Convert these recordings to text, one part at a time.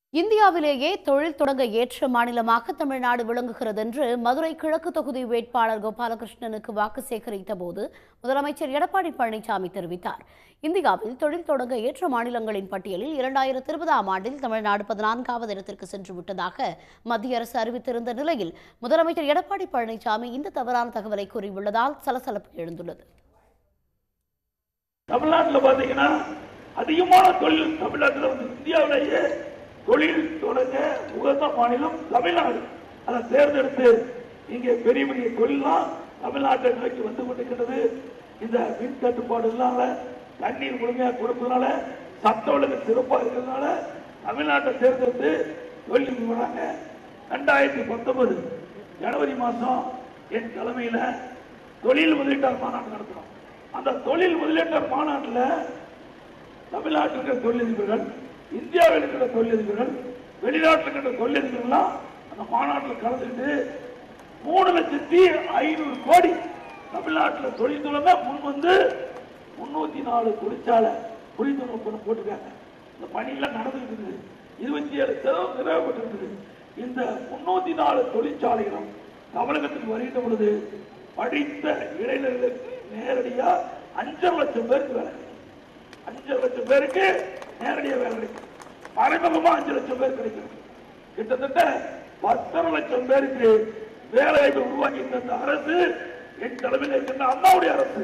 இந்தியாவிலேயே தொழில் தொடங்க ஏற்ற மாநிலமாக தமிழ்நாடு விளங்குகிறது என்று மதுரை கிழக்கு தொகுதி வேட்பாளர் கோபாலகிருஷ்ணனுக்கு வாக்கு சேகரித்த போது முதலமைச்சர் எடப்பாடி பழனிசாமி தெரிவித்தார் இந்தியாவில் தொழில் தொடங்க ஏற்ற மாநிலங்களின் பட்டியலில் இரண்டாயிரத்தி இருபதாம் ஆண்டில் தமிழ்நாடு பதினான்காவது இடத்திற்கு சென்று விட்டதாக மத்திய அரசு அறிவித்திருந்த நிலையில் முதலமைச்சர் எடப்பாடி பழனிசாமி இந்த தவறான தகவலை கூறியுள்ளதால் சலசலப்பு எழுந்துள்ளது தமிழ்நாட்டில் பார்த்தீங்கன்னா அதிகமான தொழில் தமிழ்நாட்டில் வந்து இந்தியாவிலேயே தொழில் தொடங்க உகந்த மாநிலம் தமிழ்நாடு அதை தேர்ந்தெடுத்து இங்கே பெரிய பெரிய தொழிலாம் தமிழ்நாட்டை நோக்கி வந்து கொண்டிருக்கிறது இந்த மின் தட்டுப்பாடு இல்லாம தண்ணீர் முழுமையாக கொடுப்பதனால சட்ட ஒழுங்கு சிறப்பாக இருக்கிறதுனால தமிழ்நாட்டை தேர்ந்தெடுத்து தொழில் வராங்க ரெண்டாயிரத்தி பத்தொன்பது ஜனவரி மாதம் என் தலைமையில் தொழில் முதலீட்டாளர் மாநாடு நடத்துறோம் அந்த தொழில் முதலீட்டாளர் மாநாட்டில் தமிழ்நாட்டில் இருக்கிற தொழிலதிபர்கள் இந்தியாவில் இருக்கிற தொழிலதிபர்கள் வெளிநாட்டில் இருக்கிற தொழிலதிபர்கள்லாம் அந்த மாநாட்டில் கலந்துக்கிட்டு மூணு லட்சத்தி ஐநூறு கோடி தமிழ்நாட்டில் தொழில் தொடங்க முன் வந்து முன்னூத்தி நாலு தொழிற்சாலை புரிந்துணர்வு ஒப்பந்தம் போட்டிருக்காங்க இந்த பணியெல்லாம் நடந்துகிட்டு இருக்குது இருபத்தி ஏழு செலவு நிறைவேற்றிருக்குது இந்த முன்னூத்தி நாலு தொழிற்சாலைகளும் தமிழகத்துக்கு வருகின்ற பொழுது படித்த இளைஞர்களுக்கு நேரடியா அஞ்சரை லட்சம் பேருக்கு வேலை கிடைக்கும். அஞ்சு லட்சம் பேருக்கு நேரடியா வேலை கிடைக்கும் மறைமுகமா அஞ்சு லட்சம் பேர் கிடைக்கும் கிட்டத்தட்ட பத்தரை லட்சம் பேருக்கு வேலை வாய்ப்பை உருவாக்கி தந்த அரசு என் தலைமையில் இருக்கின்ற அம்மாவுடைய அரசு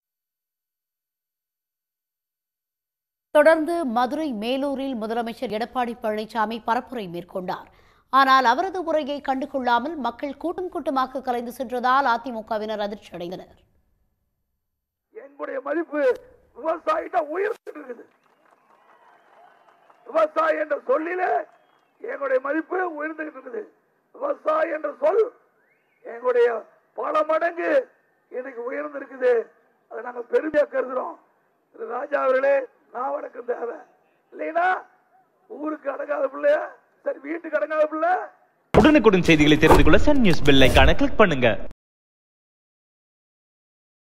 தொடர்ந்து மதுரை மேலூரில் முதலமைச்சர் எடப்பாடி பழனிசாமி பரப்புரை மேற்கொண்டார் ஆனால் அவரது உரையை கண்டுகொள்ளாமல் மக்கள் கூட்டம் கூட்டமாக கலைந்து சென்றதால் அதிமுகவினர் அதிர்ச்சி அடைந்தனர் எங்களுடைய மதிப்பு விவசாயிட்ட உயர்ந்துட்டு இருக்குது விவசாயி என்ற சொல்லில எங்களுடைய மதிப்பு உயர்ந்துகிட்டு இருக்குது விவசாயி என்ற சொல் எங்களுடைய பல மடங்கு இன்னைக்கு உயர்ந்திருக்குது அதை நாங்க பெருமையா கருதுறோம் திரு ராஜா அவர்களே நான் வணக்கம் தேவை இல்லைன்னா ஊருக்கு அடங்காத பிள்ளை சரி வீட்டுக்கு அடங்காத பிள்ளை உடனுக்குடன் செய்திகளை தெரிந்து கொள்ள சன் நியூஸ் பெல் ஐகானை கிளிக் பண்ணுங்க